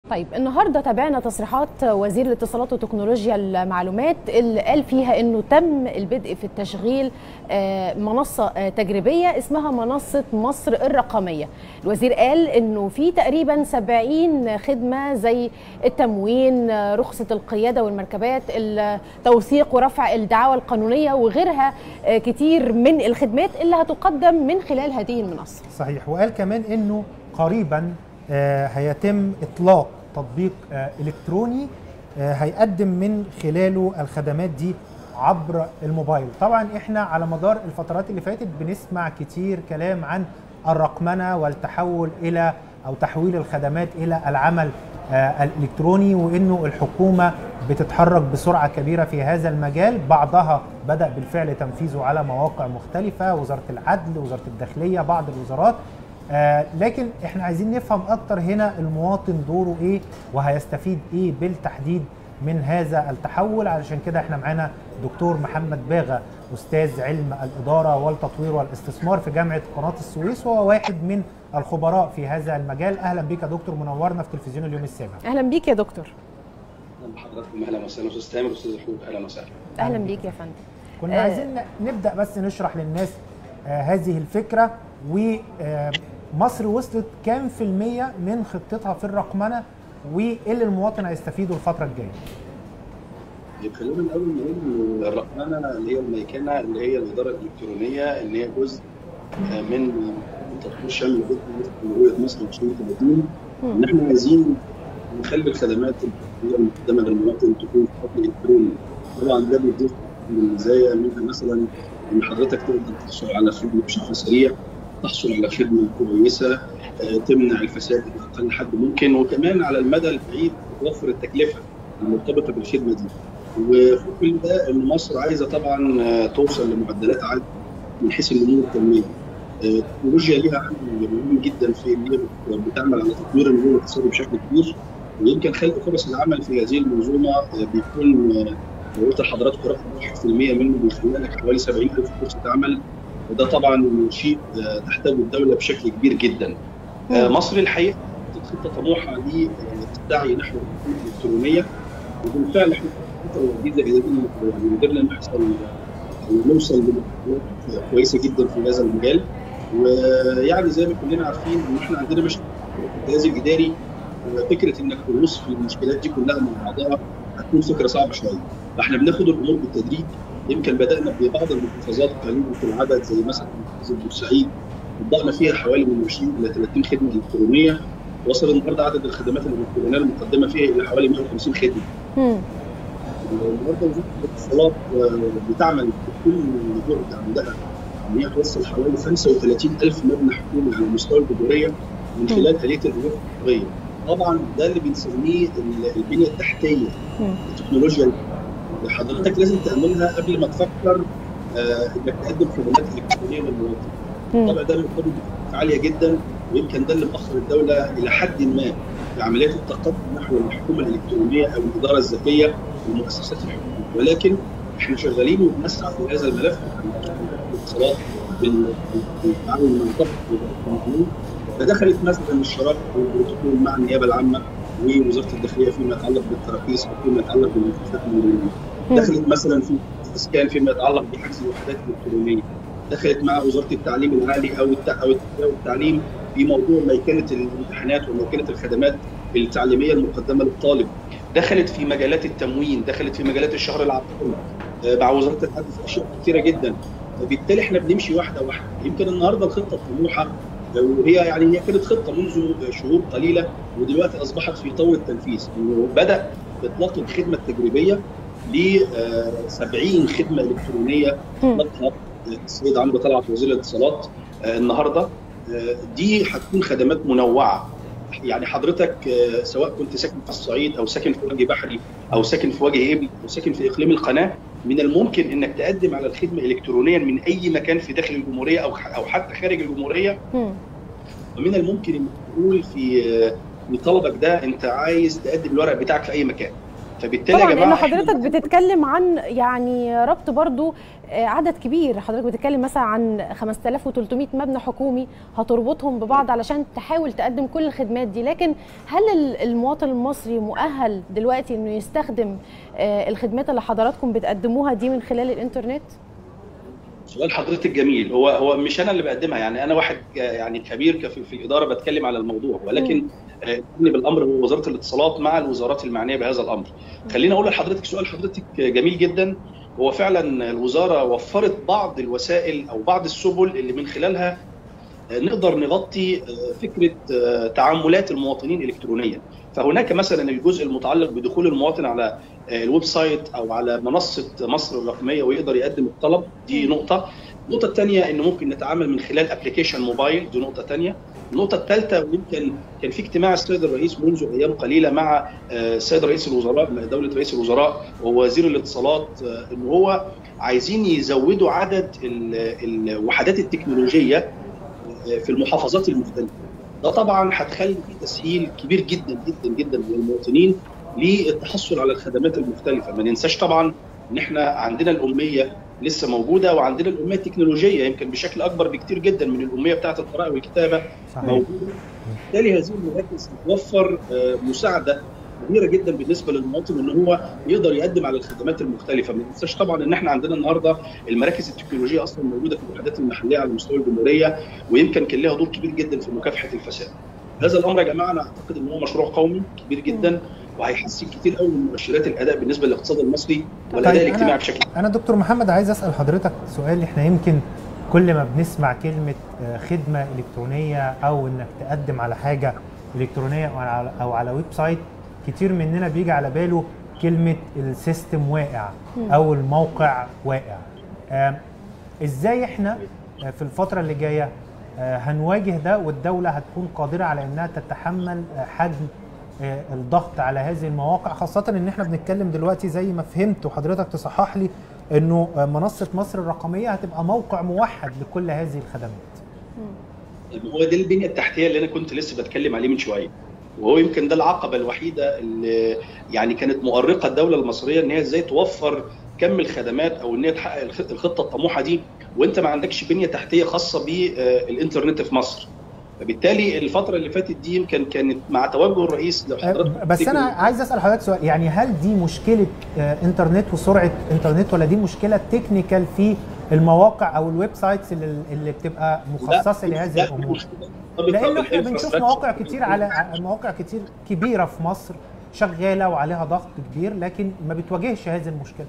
طيب النهارده تابعنا تصريحات وزير الاتصالات وتكنولوجيا المعلومات اللي قال فيها انه تم البدء في التشغيل منصه تجريبيه اسمها منصه مصر الرقميه. الوزير قال انه في تقريبا 70 خدمه زي التموين، رخصه القياده والمركبات، التوثيق ورفع الدعاوى القانونيه وغيرها كتير من الخدمات اللي هتقدم من خلال هذه المنصه. صحيح وقال كمان انه قريبا هيتم اطلاق تطبيق الكتروني هيقدم من خلاله الخدمات دي عبر الموبايل طبعا احنا على مدار الفترات اللي فاتت بنسمع كتير كلام عن الرقمنه والتحول الى او تحويل الخدمات الى العمل الالكتروني وانه الحكومه بتتحرك بسرعه كبيره في هذا المجال بعضها بدا بالفعل تنفيذه على مواقع مختلفه وزاره العدل وزاره الداخليه بعض الوزارات آه لكن احنا عايزين نفهم اكتر هنا المواطن دوره ايه وهيستفيد ايه بالتحديد من هذا التحول علشان كده احنا معانا دكتور محمد باغا استاذ علم الاداره والتطوير والاستثمار في جامعه قناه السويس وهو واحد من الخبراء في هذا المجال اهلا بيك يا دكتور منورنا في تلفزيون اليوم السابع اهلا بيك يا دكتور اهلا بحضراتكم اهلا وسهلا استاذ تامر استاذ حود اهلا وسهلا اهلا بيك يا فندم كنا آه عايزين نبدا بس نشرح للناس آه هذه الفكره و آه مصر وصلت كام في المية من خطتها في الرقمنة وإيه اللي المواطن هيستفيده الفترة الجاية؟ خلينا الأول نقول الرقمنة اللي هي الميكنة اللي هي الإدارة الإلكترونية اللي هي جزء من تطوير شامل جدا لرؤية مصر 2030 إن إحنا عايزين نخلي الخدمات المقدمة للمواطن تكون بشكل إلكتروني طبعا ده بيضيف من مزايا منها مثلا إن حضرتك تقدر تحصل على خدمة بشكل سريع تحصل على خدمه كويسه تمنع الفساد باقل حد ممكن وكمان على المدى البعيد توفر التكلفه المرتبطه بالخدمه دي وفوق كل ده ان مصر عايزه طبعا توصل لمعدلات عاليه من حيث النمو والتنميه التكنولوجيا ليها عامل مهم جدا في ان هي بتعمل على تطوير النمو الاقتصادي بشكل كبير ويمكن خلق فرص العمل في هذه المنظومه بيكون لو قلت لحضراتكم رقم 1% منه بيخلق لك حوالي 70000 فرصه عمل وده طبعا شيء تحتاجه الدوله بشكل كبير جدا. مصر الحقيقه خطه طموحه للسعي نحو الحكومه الالكترونيه وبالفعل احنا الفتره الجديده يعني قدرنا نحصل نوصل لمرحلات كويسه جدا في هذا المجال ويعني زي ما كلنا عارفين ان احنا عندنا مشكله في الجهاز الاداري فكره انك تغوص في المشكلات دي كلها مع بعضها هتكون فكره صعبه شويه فاحنا بناخد الامور بالتدريج يمكن بدانا ببعض المحافظات قليله في العدد زي مثلا محافظه بورسعيد طبقنا فيها حوالي من 20 الى 30 خدمه الكترونيه وصل النهارده عدد الخدمات الالكترونيه المقدمه فيها الى حوالي 150 خدمه. النهارده وزاره الاتصالات بتعمل بكل جهد عندها ان هي توصل حوالي 35000 مبنى حكومي على مستوى الجمهوريه من خلال اليه الرياض الحقوقيه. طبعا ده اللي بنسميه البنيه التحتيه التكنولوجيا حضرتك لازم تعملها قبل ما تفكر آه انك تقدم خدمات الكترونيه للمواطن. طبعا ده مرتبط عاليه جدا ويمكن ده اللي مأخر الدوله الى حد ما في عمليات التقدم نحو الحكومه الالكترونيه او الاداره الذكيه للمؤسسات الحكوميه ولكن احنا شغالين وبنسعى في هذا الملف الاتصالات بالتعاون مع طبق فدخلت مثلا الشراكه والبروتوكول مع النيابه العامه ووزاره الداخليه فيما يتعلق بالتراخيص وفيما يتعلق بالمنفذات المدنيه. دخلت مثلا في اسكان فيما يتعلق بحجز الوحدات الالكترونيه. دخلت مع وزاره التعليم العالي او او التعليم في موضوع ميكنه الامتحانات وميكنه الخدمات التعليميه المقدمه للطالب. دخلت في مجالات التموين، دخلت في مجالات الشهر العقاري مع وزاره العدل في اشياء كثيره جدا. فبالتالي احنا بنمشي واحده واحده، يمكن النهارده الخطه الطموحه وهي يعني هي كانت خطه منذ شهور قليله ودلوقتي اصبحت في طور التنفيذ انه بدا اطلاق الخدمه التجريبيه ل 70 خدمه الكترونيه اطلقها السيد عمرو طلعت وزير الاتصالات النهارده دي هتكون خدمات منوعه يعني حضرتك سواء كنت ساكن في الصعيد او ساكن في وجه بحري او ساكن في وجه ابل او ساكن في اقليم القناه من الممكن انك تقدم على الخدمه الكترونيا من اي مكان في داخل الجمهوريه او او حتى خارج الجمهوريه ومن الممكن انك تقول في في طلبك ده انت عايز تقدم الورق بتاعك في اي مكان فبالتالي طبعا يا لان جماعه حضرتك إحنا- بتتكلم عن يعني ربط برضو آه، عدد كبير حضرتك بتتكلم مثلا عن 5300 مبنى حكومي هتربطهم ببعض علشان تحاول تقدم كل الخدمات دي لكن هل ال- المواطن المصري مؤهل دلوقتي انه يستخدم آه، الخدمات اللي حضراتكم بتقدموها دي من خلال الانترنت سؤال حضرتك جميل هو هو مش انا اللي بقدمها يعني انا واحد ك- يعني خبير كفي- في الاداره بتكلم على الموضوع ولكن آه، الأمن بالامر هو وزاره الاتصالات مع الوزارات المعنيه بهذا الامر. خليني اقول لحضرتك سؤال حضرتك جميل جدا هو فعلا الوزاره وفرت بعض الوسائل او بعض السبل اللي من خلالها آه، نقدر نغطي آه، فكره آه، تعاملات المواطنين الكترونيا. فهناك مثلا الجزء المتعلق بدخول المواطن على آه، الويب سايت او على منصه مصر الرقميه ويقدر يقدم الطلب دي نقطه النقطه الثانيه انه ممكن نتعامل من خلال ابلكيشن موبايل دي نقطه ثانيه النقطه الثالثه ويمكن كان في اجتماع السيد الرئيس منذ ايام قليله مع آه، السيد رئيس الوزراء دوله رئيس الوزراء ووزير الاتصالات آه، ان هو عايزين يزودوا عدد ال- الوحدات التكنولوجيه آه، في المحافظات المختلفه ده طبعا هتخلي في تسهيل كبير جدا جدا جدا للمواطنين للتحصل على الخدمات المختلفه ما ننساش طبعا ان احنا عندنا الاميه لسه موجوده وعندنا الاميه التكنولوجيه يمكن بشكل اكبر بكتير جدا من الاميه بتاعه القراءه والكتابه صحيح موجوده بالتالي هذه المراكز بتوفر آه، مساعده كبيره جدا بالنسبه للمواطن ان هو يقدر يقدم على الخدمات المختلفه ما ننساش طبعا ان احنا عندنا النهارده المراكز التكنولوجيه اصلا موجوده في الوحدات المحليه على مستوى الجمهوريه ويمكن كان لها دور كبير جدا في مكافحه الفساد هذا الامر يا جماعه انا اعتقد ان هو مشروع قومي كبير جدا وهيحسن كتير قوي من مؤشرات الاداء بالنسبه للاقتصاد المصري والاداء طيب، الاجتماعي أنا- بشكل انا دكتور محمد عايز اسال حضرتك سؤال احنا يمكن كل ما بنسمع كلمه آه، خدمه الكترونيه او انك تقدم على حاجه الكترونيه او على او على ويب سايت كتير مننا بيجي على باله كلمه السيستم واقع او الموقع واقع آم، ازاي احنا آه، في الفتره اللي جايه آه، هنواجه ده والدوله هتكون قادره على انها تتحمل آه، حجم آه، الضغط على هذه المواقع خاصة ان احنا بنتكلم دلوقتي زي ما فهمت وحضرتك تصحح لي انه آه، منصة مصر الرقمية هتبقى موقع موحد لكل هذه الخدمات هو ده البنيه التحتيه اللي انا كنت لسه بتكلم عليه من شويه وهو يمكن ده العقبه الوحيده اللي يعني كانت مؤرقه الدوله المصريه ان هي ازاي توفر كم الخدمات او ان هي تحقق الخ- الخطه الطموحه دي وانت ما عندكش بنيه تحتيه خاصه بالانترنت في مصر فبالتالي الفتره اللي فاتت دي يمكن كانت مع توجه الرئيس لو آه، حضرتك بس تفتكر- انا عايز اسال حضرتك سؤال يعني هل دي مشكلة آه، انترنت وسرعة انترنت ولا دي مشكلة تكنيكال في المواقع او الويب سايتس اللي, اللي بتبقى مخصصة لا، لهذه لا، الامور مش- مرتبطة لانه احنا بالinfrastructure. بنشوف مواقع كتير على مواقع كتير كبيرة في مصر شغالة وعليها ضغط كبير لكن ما بتواجهش هذه المشكلة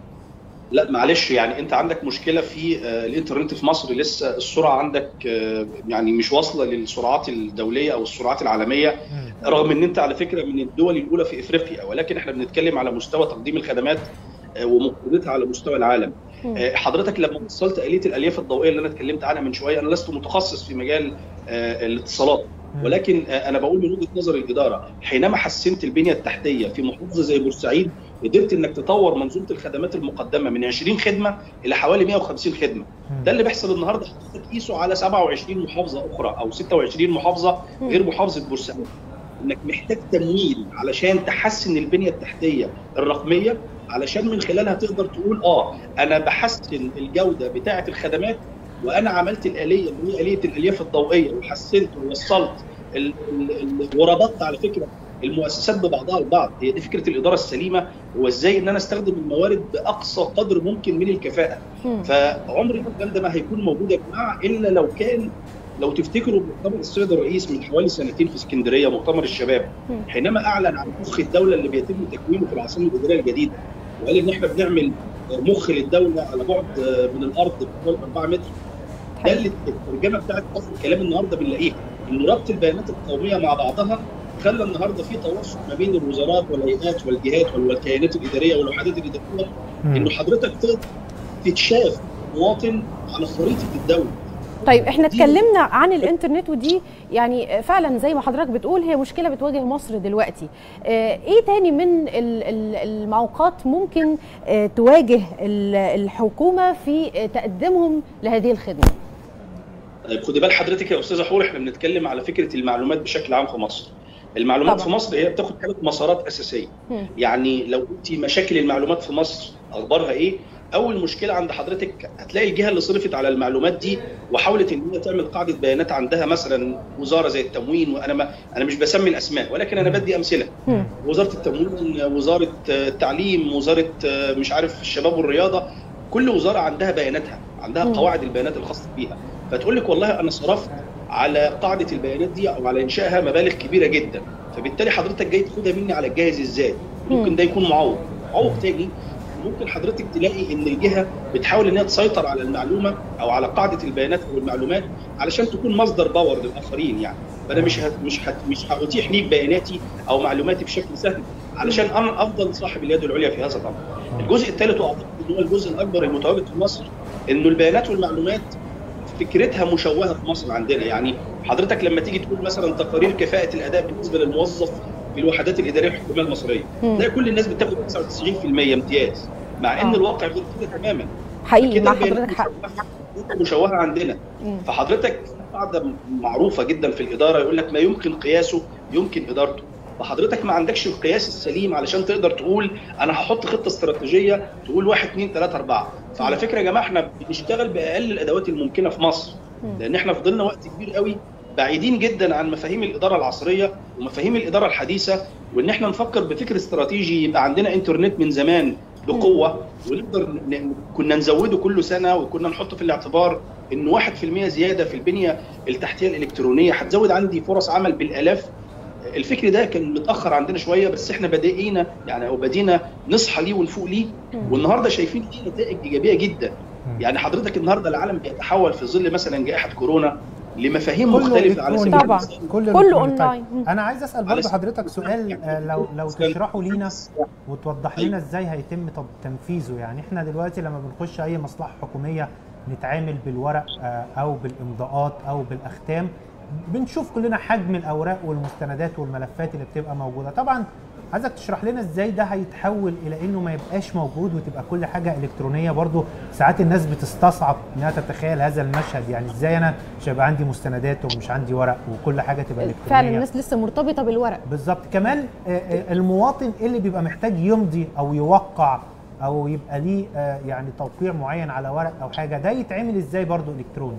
لا معلش يعني انت عندك مشكله في آه، الانترنت في مصر لسه السرعه عندك آه، يعني مش واصله للسرعات الدوليه او السرعات العالميه رغم ان انت على فكره من الدول الاولى في افريقيا ولكن احنا بنتكلم على مستوى تقديم الخدمات آه، ومقارنتها على مستوى العالم. مم. آه، حضرتك لما وصلت اليه الالياف الضوئيه اللي انا اتكلمت عنها من شويه انا لست متخصص في مجال آه، الاتصالات ولكن آه، انا بقول من وجهه نظر الاداره حينما حسنت البنيه التحتيه في محافظه زي بورسعيد قدرت انك تطور منظومه الخدمات المقدمه من 20 خدمه الى حوالي 150 خدمه ده اللي بيحصل النهارده حضرتك قيسه على 27 محافظه اخرى او 26 محافظه غير محافظه بورسعيد انك محتاج تمويل علشان تحسن البنيه التحتيه الرقميه علشان من خلالها تقدر تقول اه انا بحسن الجوده بتاعه الخدمات وانا عملت الاليه اللي هي اليه الالياف الضوئيه وحسنت ووصلت ال- ال- ال- وربطت على فكره المؤسسات ببعضها البعض هي دي فكره الاداره السليمه هو ازاي ان انا استخدم الموارد باقصى قدر ممكن من الكفاءه مم. فعمر الكلام ده ما هيكون موجود يا جماعه الا لو كان لو تفتكروا مؤتمر السيد الرئيس من حوالي سنتين في اسكندريه مؤتمر الشباب مم. حينما اعلن عن مخ الدوله اللي بيتم تكوينه في العاصمه الاداريه الجديده وقال ان احنا بنعمل مخ للدوله على بعد من الارض بحوالي 4 متر ده اللي الترجمه بتاعت اصل الكلام النهارده بنلاقيها ان ربط البيانات القوميه مع بعضها خلى النهارده في تواصل ما بين الوزارات والهيئات والجهات والكيانات الاداريه والوحدات الاداريه انه حضرتك تقدر تتشاف مواطن على خريطه الدوله طيب احنا اتكلمنا عن الانترنت ودي يعني فعلا زي ما حضرتك بتقول هي مشكله بتواجه مصر دلوقتي اه، ايه تاني من ال- ال- المعوقات ممكن اه، تواجه ال- الحكومه في اه، تقديمهم لهذه الخدمه طيب خدي بال حضرتك يا استاذه حور احنا بنتكلم على فكره المعلومات بشكل عام في مصر المعلومات طبعا. في مصر هي بتاخد ثلاث مسارات اساسيه مم. يعني لو قلتي مشاكل المعلومات في مصر اخبارها ايه اول مشكله عند حضرتك هتلاقي الجهه اللي صرفت على المعلومات دي وحاولت ان هي تعمل قاعده بيانات عندها مثلا وزاره زي التموين وانا ما انا مش بسمي الاسماء ولكن انا بدي امثله مم. وزاره التموين وزاره التعليم وزاره مش عارف الشباب والرياضه كل وزاره عندها بياناتها عندها مم. قواعد البيانات الخاصه بيها فتقول لك والله انا صرفت على قاعده البيانات دي او على انشائها مبالغ كبيره جدا فبالتالي حضرتك جاي تاخدها مني على الجاهز ازاي ممكن ده يكون معوق معوق تاني ممكن حضرتك تلاقي ان الجهه بتحاول ان هي تسيطر على المعلومه او على قاعده البيانات او المعلومات علشان تكون مصدر باور للاخرين يعني فانا مش هت مش هت مش هاتيح ليك بياناتي او معلوماتي بشكل سهل علشان انا افضل صاحب اليد العليا في هذا الامر. الجزء الثالث واعتقد ان هو الجزء الاكبر المتواجد في مصر انه البيانات والمعلومات فكرتها مشوهه في مصر عندنا يعني حضرتك لما تيجي تقول مثلا تقارير كفاءه الاداء بالنسبه للموظف في الوحدات الاداريه الحكوميه المصريه مم. تلاقي كل الناس بتاخد 99% امتياز مع ان آه. الواقع غير كده تماما حقيقي كده مع البيانات حضرتك حق مشوهة- مشوهه عندنا مم. فحضرتك قاعده معروفه جدا في الاداره يقول لك ما يمكن قياسه يمكن ادارته فحضرتك ما عندكش القياس السليم علشان تقدر تقول انا هحط خطه استراتيجيه تقول 1 2 3 4 فعلى فكره يا جماعه احنا بنشتغل باقل الادوات الممكنه في مصر مم. لان احنا فضلنا وقت كبير قوي بعيدين جدا عن مفاهيم الاداره العصريه ومفاهيم الاداره الحديثه وان احنا نفكر بفكر استراتيجي يبقى عندنا انترنت من زمان بقوه ونقدر ن- ن- كنا نزوده كل سنه وكنا نحط في الاعتبار ان 1% زياده في البنيه التحتيه الالكترونيه هتزود عندي فرص عمل بالالاف الفكر ده كان متاخر عندنا شويه بس احنا بدينا يعني او بدينا نصحى ليه ونفوق ليه مم. والنهارده شايفين ليه نتائج ايجابيه جدا مم. يعني حضرتك النهارده العالم بيتحول في ظل مثلا جائحه كورونا لمفاهيم كله مختلفه على سبيل إلكتروني. طبعا. المثال كله كله إلكتروني. أونلاين. طيب انا عايز اسال على برضه سبيل حضرتك سؤال آه، لو لو مثال- تشرحوا لينا وتوضح لنا ازاي هيتم طب تنفيذه يعني احنا دلوقتي لما بنخش اي مصلحه حكوميه نتعامل بالورق آه، او بالامضاءات او بالاختام بنشوف كلنا حجم الاوراق والمستندات والملفات اللي بتبقى موجوده طبعا عايزك تشرح لنا ازاي ده هيتحول الى انه ما يبقاش موجود وتبقى كل حاجه الكترونيه برضو ساعات الناس بتستصعب انها تتخيل هذا المشهد يعني ازاي انا مش هيبقى عندي مستندات ومش عندي ورق وكل حاجه تبقى الكترونيه فعلا الناس لسه مرتبطه بالورق بالظبط كمان آه، آه، المواطن اللي بيبقى محتاج يمضي او يوقع او يبقى ليه آه، يعني توقيع معين على ورق او حاجه ده يتعمل ازاي برضو الكتروني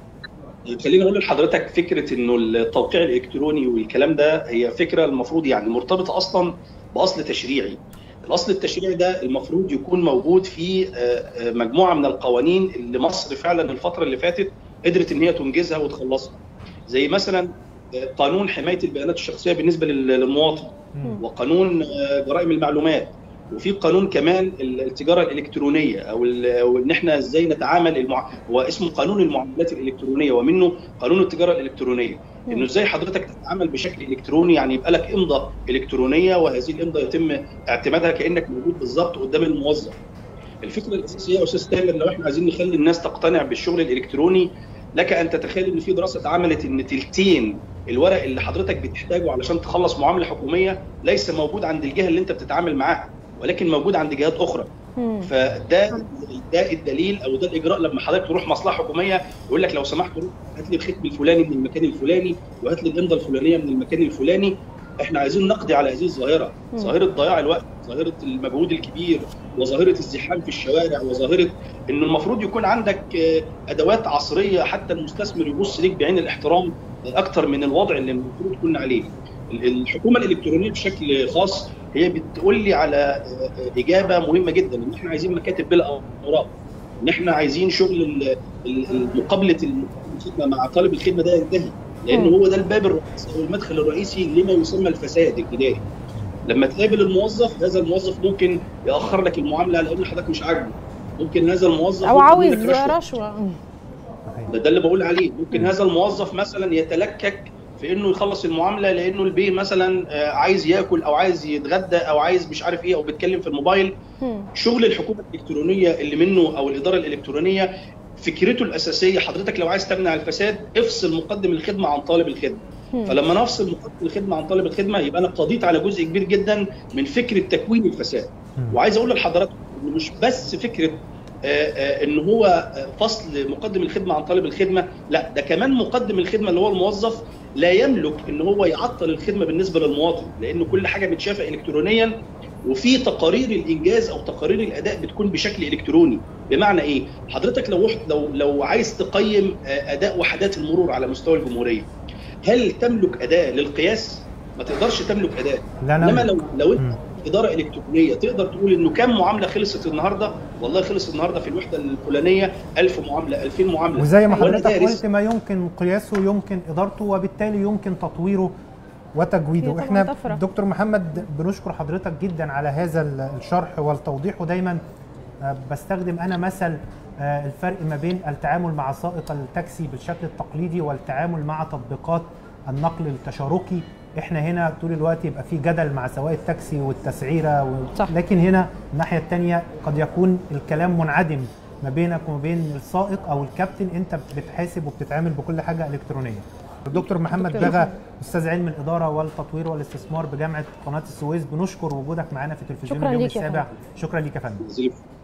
خليني اقول لحضرتك فكره انه التوقيع الالكتروني والكلام ده هي فكره المفروض يعني مرتبطه اصلا باصل تشريعي. الاصل التشريعي ده المفروض يكون موجود في آه، آه، مجموعه من القوانين اللي مصر فعلا الفتره اللي فاتت قدرت ان هي تنجزها وتخلصها. زي مثلا آه، قانون حمايه البيانات الشخصيه بالنسبه لل- للمواطن مم. وقانون آه، جرائم المعلومات وفي قانون كمان التجاره الالكترونيه او ال- او ان احنا ازاي نتعامل المع... هو اسمه قانون المعاملات الالكترونيه ومنه قانون التجاره الالكترونيه انه ازاي حضرتك تتعامل بشكل الكتروني يعني يبقى لك امضه الكترونيه وهذه الامضه يتم اعتمادها كانك موجود بالظبط قدام الموظف. الفكره الاساسيه يا استاذ تامر لو احنا عايزين نخلي الناس تقتنع بالشغل الالكتروني لك ان تتخيل ان في دراسه اتعملت ان تلتين الورق اللي حضرتك بتحتاجه علشان تخلص معامله حكوميه ليس موجود عند الجهه اللي انت بتتعامل معاها ولكن موجود عند جهات اخرى مم. فده ده الدليل او ده الاجراء لما حضرتك تروح مصلحه حكوميه يقول لك لو سمحت روح هات لي الختم الفلاني من المكان الفلاني وهات لي الامضه الفلانيه من المكان الفلاني احنا عايزين نقضي على هذه الظاهره مم. ظاهره ضياع الوقت ظاهره المجهود الكبير وظاهره الزحام في الشوارع وظاهره انه المفروض يكون عندك آه، ادوات عصريه حتى المستثمر يبص ليك بعين الاحترام اكتر من الوضع اللي المفروض كنا عليه ال- الحكومه الالكترونيه بشكل خاص هي بتقول لي على آه، آه، اجابه مهمه جدا ان احنا عايزين مكاتب بلا اوراق ان احنا عايزين شغل ال- ال- مقابله الخدمه مع طالب الخدمه ده ينتهي لان مم. هو ده الباب الرئيسي او المدخل الرئيسي لما يسمى الفساد الاداري لما تقابل الموظف هذا الموظف ممكن ياخر لك المعامله لان حضرتك مش عاجبه ممكن هذا الموظف او يطلب عاوز منك رشوة. رشوه مم. صحيح. ده, ده اللي بقول عليه ممكن هذا الموظف مثلا يتلكك في انه يخلص المعامله لانه البيه مثلا آه، عايز ياكل او عايز يتغدى او عايز مش عارف ايه او بيتكلم في الموبايل مم. شغل الحكومه الالكترونيه اللي منه او الاداره الالكترونيه فكرته الاساسيه حضرتك لو عايز تمنع الفساد افصل مقدم الخدمه عن طالب الخدمه مم. فلما نفصل مقدم الخدمه عن طالب الخدمه يبقى انا قضيت على جزء كبير جدا من فكره تكوين الفساد مم. وعايز اقول لحضراتكم انه مش بس فكره آه، آه، ان هو آه، فصل مقدم الخدمه عن طالب الخدمه لا ده كمان مقدم الخدمه اللي هو الموظف لا يملك ان هو يعطل الخدمه بالنسبه للمواطن لان كل حاجه متشافه الكترونيا وفي تقارير الانجاز او تقارير الاداء بتكون بشكل الكتروني بمعنى ايه حضرتك لو لو لو عايز تقيم اداء وحدات المرور على مستوى الجمهوريه هل تملك اداه للقياس ما تقدرش تملك اداه لا انما لو لو انت اداره الكترونيه تقدر تقول انه كم معامله خلصت النهارده والله خلص النهارده في الوحده الفلانيه 1000 معامله 2000 معامله وزي ما حضرتك قلت ما يمكن قياسه يمكن ادارته وبالتالي يمكن تطويره وتجويده احنا دكتور محمد بنشكر حضرتك جدا على هذا الشرح والتوضيح ودايما بستخدم انا مثل الفرق ما بين التعامل مع سائق التاكسي بالشكل التقليدي والتعامل مع تطبيقات النقل التشاركي احنا هنا طول الوقت يبقى في جدل مع سواق التاكسي والتسعيره و... صح. لكن هنا الناحيه الثانيه قد يكون الكلام منعدم ما بينك وما بين السائق او الكابتن انت بتحاسب وبتتعامل بكل حاجه الكترونيه الدكتور محمد بغا استاذ علم الاداره والتطوير والاستثمار بجامعه قناه السويس بنشكر وجودك معانا في تلفزيون اليوم السابع شكرا ليك يا فندم